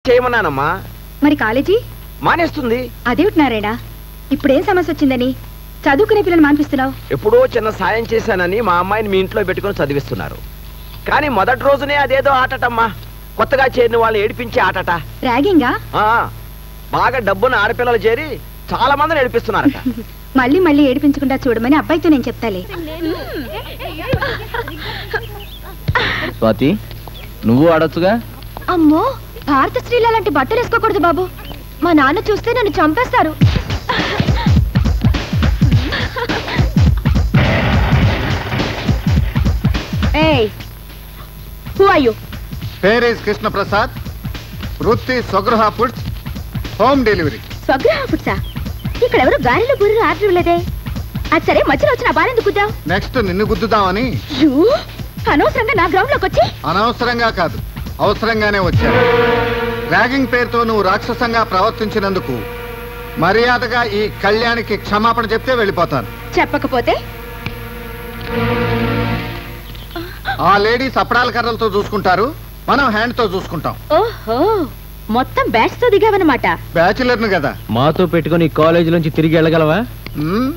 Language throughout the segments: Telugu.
చేయమన్నానమ్మా మరి కాలేజీ మానేస్తుంది అదేమిటి నారాయణ ఇప్పుడేం సమస్య వచ్చిందని చదువుకునే పిల్లలు మానిపిస్తున్నావు ఎప్పుడో చిన్న సాయం చేశానని మా అమ్మాయిని మీ ఇంట్లో పెట్టుకుని చదివిస్తున్నారు కానీ మొదటి రోజునే అదేదో ఆటటమ్మా కొత్తగా చేరిన వాళ్ళు ఏడిపించే ఆటట ర్యాగింగా ఆ, బాగా డబ్బున్న ఆడపిల్లలు చేరి చాలా మందిని ఏడిపిస్తున్నారట మళ్ళీ మళ్ళీ ఏడిపించకుండా చూడమని అబ్బాయితో నేను చెప్తాలే స్వాతి నువ్వు ఆడొచ్చుగా అమ్మో భారత స్త్రీలు అలాంటి బట్టలు వేసుకోకూడదు బాబు మా నాన్న చూస్తే నన్ను చంపేస్తారు ఏయ్ హూ ఆర్ యు పేర్ ఇస్ కృష్ణ ప్రసాద్ వృత్తి Swagruha foods home delivery Swagruha ఫుడ్సా ఇక్కడ ఎవరు గాలిలో బుర్ర ఆర్డర్ ఇవ్వలేదే అది సరే మధ్యలో వచ్చిన బాలెందుకు కుద్దావు నెక్స్ట్ నిన్ను గుద్దుదామని అనవసరంగా నా గ్రౌండ్ లోకి వచ్చి అనవసరంగా కాదు అవసరంగానే వచ్చాను ర్యాగింగ్ పేరుతో నువ్వు రాక్షసంగా ప్రవర్తించినందుకు మర్యాదగా ఈ కళ్యాణికి క్షమాపణ చెప్తే వెళ్ళిపోతాను చెప్పకపోతే ఆ లేడీస్ అప్పడాల కర్రలతో చూసుకుంటారు మనం హ్యాండ్ తో చూసుకుంటాం ఓహో మొత్తం బ్యాచ్ తో దిగావన్నమాట బ్యాచులర్ను కదా మాతో పెట్టుకొని కాలేజీ నుంచి తిరిగి వెళ్ళగలవా మ్మ్?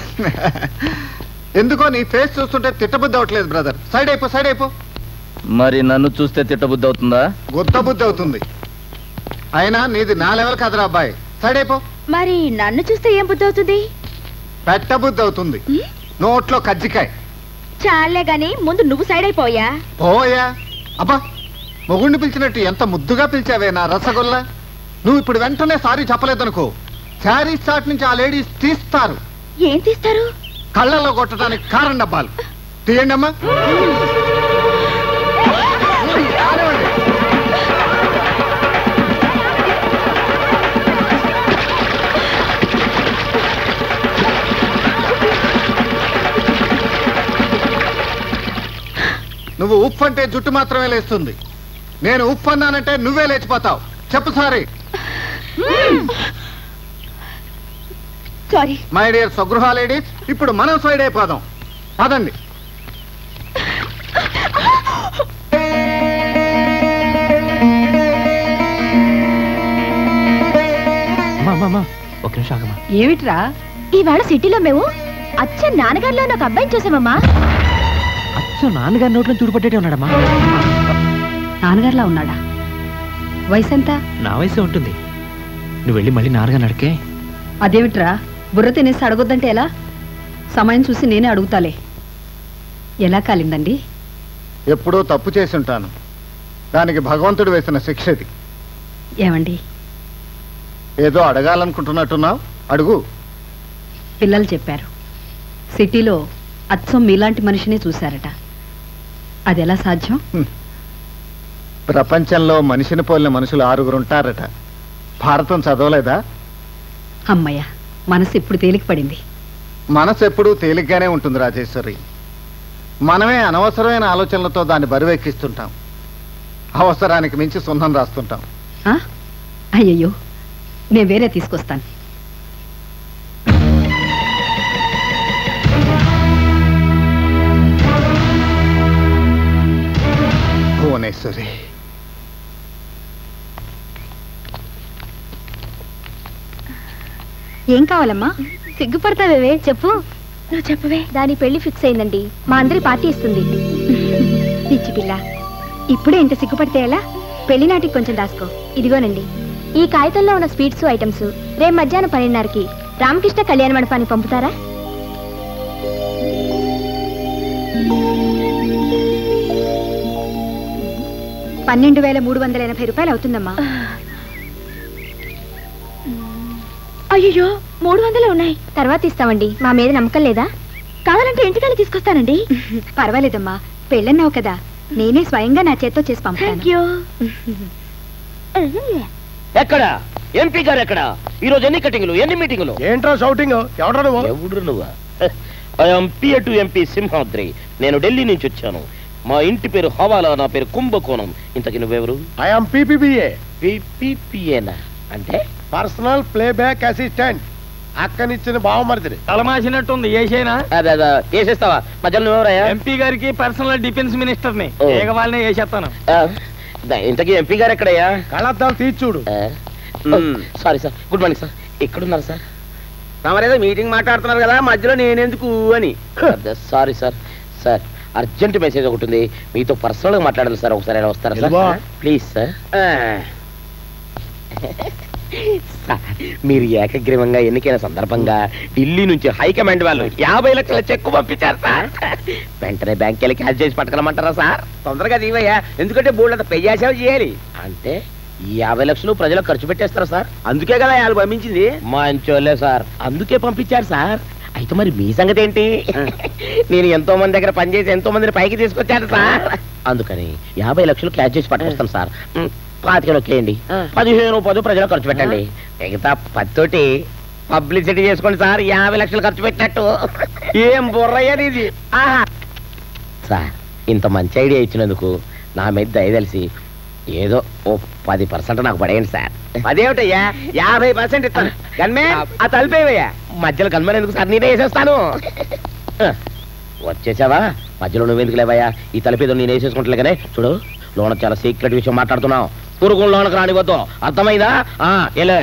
ఎందుకో నీ ఫేస్ చూస్తుంటే తిట్టబుద్ధి అవట్లేదు బ్రదర్ సైడ్ అయిపో సైడ్ అయిపో మరి నన్ను చూస్తే తిట్టబుద్ధి అవుతుందా గుత్త బుద్ధి అవుతుంది అయినా నీది నా లెవెల్ కదరా అబ్బాయి సైడ్ అయిపో మరి నన్ను చూస్తే ఏం బుద్ధి అవుతుంది పెట్ట బుద్ధి అవుతుంది నోట్లో కజ్జికాయ చాలే గాని ముందు నువ్వు సైడ్ అయిపోయా పోయా అబ్బా మొగుడిని పిలిచినట్టు ఎంత ముద్దుగా పిలిచావే నా రసగుల్లా నువ్వు ఇప్పుడు వెంటనే సారీ చెప్పలేదనుకో శారీ స్టార్ట్ నుంచి ఆ లేడీస్ తీస్తారు ఏం తీస్తారు కళ్ళల్లో కొట్టడానికి కారం డబ్బాలు తీయండి అమ్మా నువ్వు ఉప్పు అంటే జుట్టు మాత్రమే లేస్తుంది నేను ఉప్పు అన్నానంటే నువ్వే లేచిపోతావు చెప్పు sorry sorry my dear Swagruha ladies ఇప్పుడు మనం సైడ్ అయిపోదాం పదండి ఒక నిమిషం ఆగమ్మా ఏమిట్రా ఈవేళ సిటీలో మేము అచ్చ నాన్నగారిలో ఒక అబ్బాయిని చూసామమ్మా అచ్చో నాన్నగారి నోట్లో చూడుపట్టేటే ఉన్నాడమ్మా నాన్నగారిలా ఉన్నాడా వయసు ఎంత నా వయసే ఉంటుంది నువ్వు వెళ్ళి మళ్ళీ నాన్నగారిని అడిగే అదేమిట్రా బుర్ర తినేసి అడగొద్దంటే ఎలా సమయం చూసి నేనే అడుగుతాలే ఎలా కాలిందండి ఎప్పుడో తప్పు చేసి ఉంటాను దానికి భగవంతుడు వేసిన శిక్ష ఇది ఏమండి ఏదో అడగాలనుకుంటున్నట్టున్నావు అడుగు పిల్లలు చెప్పారు సిటీలో అచ్చం మీలాంటి మనిషిని చూశారట అది ఎలా సాధ్యం ప్రపంచంలో మనిషిని పోలిన మనుషులు ఆరుగురు ఉంటారట భారతం చదవలేదా అమ్మయ్య మనసు ఇప్పుడు తేలిక పడింది మనసు ఎప్పుడూ తేలిగ్గానే ఉంటుంది రాజేశ్వరి మనమే అనవసరమైన ఆలోచనలతో దాన్ని బరువెక్కిస్తుంటాం అవసరానికి మించి సున్నం రాస్తుంటాం ఆ? అయ్యయ్యో నేను వేరే తీసుకొస్తాను భువనేశ్వరి ఏం కావాలమ్మా సిగ్గుపడతావే చెప్పు నువ్వు చెప్పవే దాని పెళ్లి ఫిక్స్ అయిందండి మా అందరి పార్టీ ఇస్తుంది పిచ్చి పిల్ల ఇప్పుడే ఇంత సిగ్గుపడితే ఎలా పెళ్లి నాటికి కొంచెం దాసుకో ఇదిగోనండి ఈ కాగితంలో ఉన్న స్వీట్స్ ఐటమ్స్ రేపు మధ్యాహ్నం పన్నెండున్నరకి రామకృష్ణ కళ్యాణ మండపానికి పంపుతారా పన్నెండు వేల మూడు వందల ఎనభై రూపాయలు అవుతుందమ్మా అయ్యో మూడు వందలు ఉన్నాయి తర్వాత ఇస్తామండి మా మీద నమ్మకం లేదా కావాలంటే ఇంటికెళ్ళి తీసుకొస్తానండి పర్వాలేదమ్మా పెళ్ళన్నావు కదా నేనే స్వయంగా నా చేత్తో చేసి పంపుతాను ఎక్కడ ఎంపీ గారు ఎక్కడ ఈ రోజు ఎన్ని కటింగ్లు ఎన్ని మీటింగులు ఏంట్రా షౌటింగ్ ఎవడ్రా నువ్వు ఎవడు నువ్వా I'm PA to MP Simhadri నేను ఢిల్లీ నుంచి వచ్చాను మా ఇంటి పేరు హవాలా నా పేరు కుంభకోణం ఇంతకి నువ్వెవరు ఐఎమ్ పీపీబీఏ పిపిపిఏనా అంటే పర్సనల్ ప్లేబ్యాక్ అసిస్టెంట్ అక్కనిచ్చిన బావమరిదిని తలమాసినట్టుంది ఏసైనా అదే అదే వేసేస్తావా మధ్యలో నువ్వెవరయ్యా ఎంపీ గారికి పర్సనల్ డిఫెన్స్ మినిస్టర్ ని ఓ. ఏగ వాళ్ళనే వేసేస్తాను ఆ, ద- ఇంతకీ ఎంపీ గారు ఎక్కడయ్యా కళ్ళద్దాలు తీసి చూడు sorry sir good morning sir ఎక్కడున్నారు సార్ తమరేదో మీటింగ్ మాట్లాడుతున్నారు కదా మధ్యలో నేనెందుకు అని sorry sir sir urgent message ఒకటి ఉంది మీతో పర్సనల్ గా మాట్లాడాలి సార్ ఒకసారి ఎలా వస్తారా సార్ ఇదిగో. ప్లీజ్ సార్ సార్, మీరు ఏకగ్రీవంగా ఎన్నికైన సందర్భంగా ఢిల్లీ నుంచి హైకమాండ్ వాళ్ళు యాభై లక్షల చెక్కు పంపించారు సార్ వెంటనే బ్యాంక్ వెళ్ళి క్యాష్ చేసి పట్టుకోమంటారా సార్ తొందరగా దిగవయ్యా ఎందుకంటే బోల్డ్ అంత పెయ్యాసేవ చేయాలి అంటే ఈ యాభై లక్షలు ప్రజలకు ఖర్చు పెట్టేస్తారా సార్ అందుకే కదా వాళ్ళు పంపించింది మంచోళ్ళే సార్ అందుకే పంపించారు సార్ అయితే మరి మీ సంగతి ఏంటి నేను ఎంతో మంది దగ్గర పనిచేసి ఎంతో మందిని పైకి తీసుకొచ్చాను సార్ అందుకని యాభై లక్షలు క్యాష్ చేసి పట్టుకొస్తాను సార్ మ్, పాతికలు వచ్చేయండి పదిహేను పది ప్రజలు ఖర్చు పెట్టండి మిగతా పత్తోటి పబ్లిసిటీ చేసుకోండి సార్ యాభై లక్షలు ఖర్చు పెట్టినట్టు ఏం బుర్రయ్యది ఇది ఆహా. సార్ ఇంత మంచి ఐడియా ఇచ్చినందుకు నా మీద దయదలిసి ఏదో ఓ పది పర్సెంట్ నాకు పడేయండి సార్ అదేమిటయ్యా యాభై పర్సెంట్ ఇస్తాను గన్మే ఆ తలిపేవయ్యా మధ్యలో కనుమని ఎందుకు సార్ నేనే వేసేస్తాను వచ్చేసావా మధ్యలో నువ్వు ఎందుకు లేవయ్యా ఈ తలపేదో నేను వేసేసుకుంటలేగానే చూడు లోన చాలా సీక్రెట్ విషయం మాట్లాడుతున్నావు పురుగు లోనకు రానివద్దు అర్థమైందా ఆ, ఏలే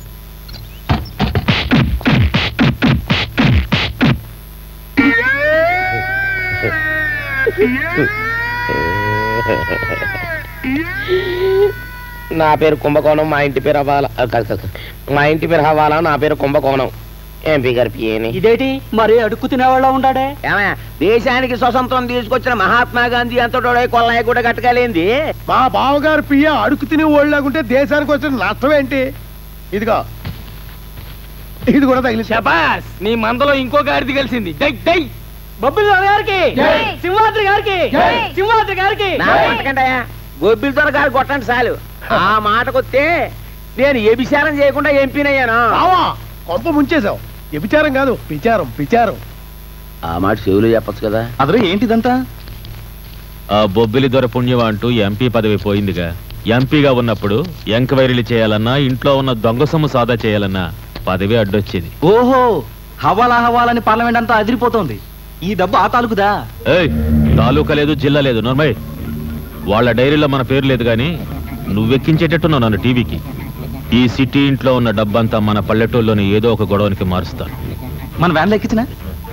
నా పేరు కుంభకోణం మా ఇంటి పేరు హవాలా ఆ, కాదు, కాదు, కాదు. మా ఇంటి పేరు హవాలా నా పేరు కుంభకోణం ఎంపీ గారి పిఏని ఇదేటి మరి అడుక్కు తినేవాళ్ళ ఉండాడే ఏమయ్య దేశానికి స్వతంత్రం తీసుకొచ్చిన మహాత్మా గాంధీ అంతటోడే కొల్లాయి కూడా కట్టగలేంది మా బావగారు పియ్య అడుగు తిని ఓళ్ళకుంటే దేశానికి వచ్చిన నష్టం ఏంటి ఇదిగో ఇది కూడా తగిలి శబాస్ నీ మందలో ఇంకో గాడిది కలిసింది డై డై బొబ్బిలి గారికి జై. సింహాద్రి గారికి జై. సింహాద్రి గారికి నా కొట్టకండి గొబ్బిలతో గారు కొట్టండి చాలు ఆ మాటకొస్తే నేను ఏ విచారం చేయకుండా ఎంపీనయ్యాను బావా కొంప ముంచేశావు వ్యభిచారం కాదు విచారం విచారం ఆ మాట చెవులు చెప్పచ్చు కదా అదరు ఏంటిదంతా ఆ బొబ్బిలి దొర పుణ్యం అంటూ ఎంపీ పదవి పోయిందిగా ఎంపీగా ఉన్నప్పుడు ఎంక్వైరీలు చేయాలన్నా ఇంట్లో ఉన్న దొంగ సొమ్ము సాదా చేయాలన్నా పదవి అడ్డొచ్చేది ఓహో హవాలా హవాలని పార్లమెంట్ అంతా అదిరిపోతోంది ఈ డబ్బు ఆ తాలూకుదా ఏయ్ తాలూకా లేదు జిల్లా లేదు నోర్మయ్ వాళ్ళ డైరీలో మన పేరు లేదు కానీ నువ్వెక్కించేటట్టున్నావు నన్ను టీవీకి ఈ సిటీ ఇంట్లో ఉన్న డబ్బంతా మన పల్లెటూరులోని ఏదో ఒక గొడవనికి మారుస్తాను మన వ్యాన్లో ఎక్కించిన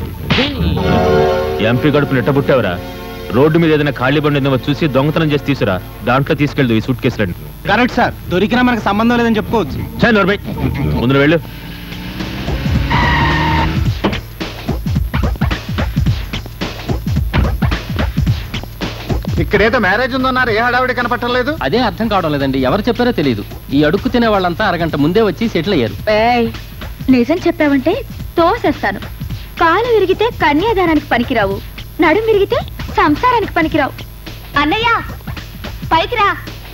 ఎంపీ గడుపు నెట్టబుట్టావురా రోడ్డు మీద ఏదైనా ఖాళీ బండి ఉందేమో చూసి దొంగతనం చేసి తీసురా దాంట్లో తీసుకెళ్దు ఈ సూట్ కేసులండి కరెక్ట్ సార్ దొరికినా మనకు సంబంధం లేదని చెప్పుకోవచ్చు చాయ్ నోర్మయ్ ముందు నువ్వు వెళ్ళు ఇక్కడేదో మ్యారేజ్ ఉందన్నారు ఏ హడావిడి కనపట్టలేదు అదే అర్థం కావడం లేదండి ఎవరు చెప్పారో తెలియదు ఈ అడుక్కు తినే వాళ్ళంతా అరగంట ముందే వచ్చి సెటిల్ అయ్యారు ఏయ్, నిజం చెప్పావంటే తోసేస్తాను కాలు విరిగితే కన్యాదానానికి పనికిరావు నడుం విరిగితే సంసారానికి పనికిరావు అన్నయ్య పైకి రా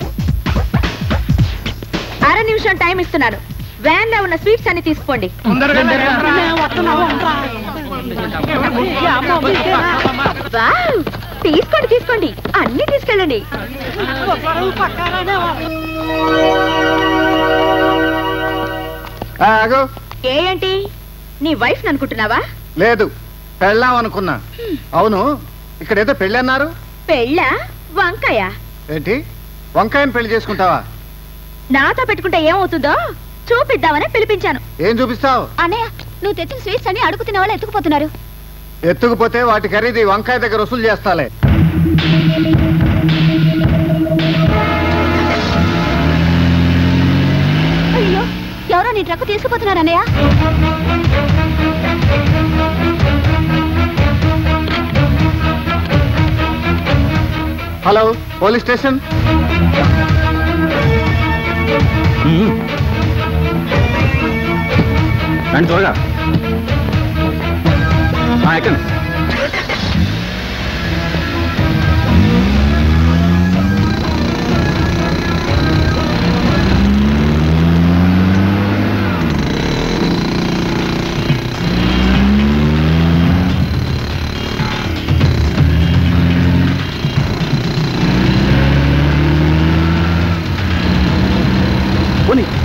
అర నిమిషం టైం ఇస్తున్నాను వ్యాన్ లో ఉన్న స్వీట్స్ అన్ని తీసుకోండి వావ్, తీసుకోండి తీసుకోండి అన్ని తీసుకెళ్ళండి ఆగు ఏ ఏంటి నీ వైఫ్ అనుకుంటున్నావా లేదు పెళ్ళాం అనుకున్నా అవును ఇక్కడేదో పెళ్ళి అన్నారు పెళ్ళా వంకాయ ఏంటి వంకాయని పెళ్లి చేసుకుంటావా నాతో పెట్టుకుంటే ఏమవుతుందో చూపిద్దామని పిలిపించాను ఏం చూపిస్తావు అన్నయ్య నువ్వు తెచ్చిన స్వీట్స్ అన్ని అడుగు తినే వాళ్ళు ఎత్తుకుపోతున్నారు ఎత్తుకుపోతే వాటి ఖరీదు ఈ వంకాయ దగ్గర వసూలు చేస్తాలే అయ్యో ఎవరో నీ ట్రక్ తీసుకుపోతున్నారు అన్నయ్య హలో పోలీస్ స్టేషన్ రండి త్వరగా ఆ, ఎక్కండి పోనీ